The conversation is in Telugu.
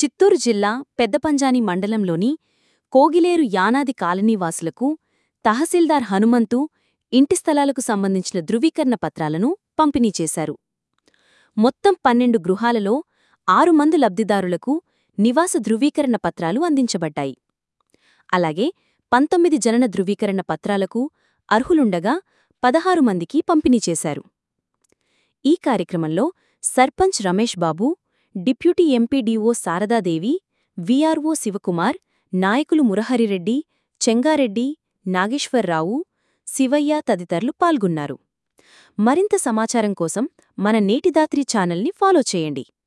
చిత్తూరు జిల్లా పెద్దపంజాని మండలంలోని కోగిలేరు యానాది కాలనీవాసులకు తహసీల్దార్ హనుమంతు ఇంటి స్థలాలకు సంబంధించిన ధృవీకరణ పత్రాలను పంపిణీ చేశారు మొత్తం పన్నెండు గృహాలలో ఆరు మంది లబ్ధిదారులకు నివాస ధృవీకరణ పత్రాలు అందించబడ్డాయి అలాగే పంతొమ్మిది జనన ధృవీకరణ పత్రాలకు అర్హులుండగా పదహారు మందికి పంపిణీ చేశారు ఈ కార్యక్రమంలో sarpanch Ramesh Babu deputy MPDO Saradadevi VRO Sivakumar నాయకులు మురహరిరెడ్డి చెంగారెడ్డి నాగేశ్వర్రావు శివయ్య తదితరులు పాల్గొన్నారు మరింత సమాచారం కోసం మన నేటిదాత్రి ఛానల్ని ఫాలో చేయండి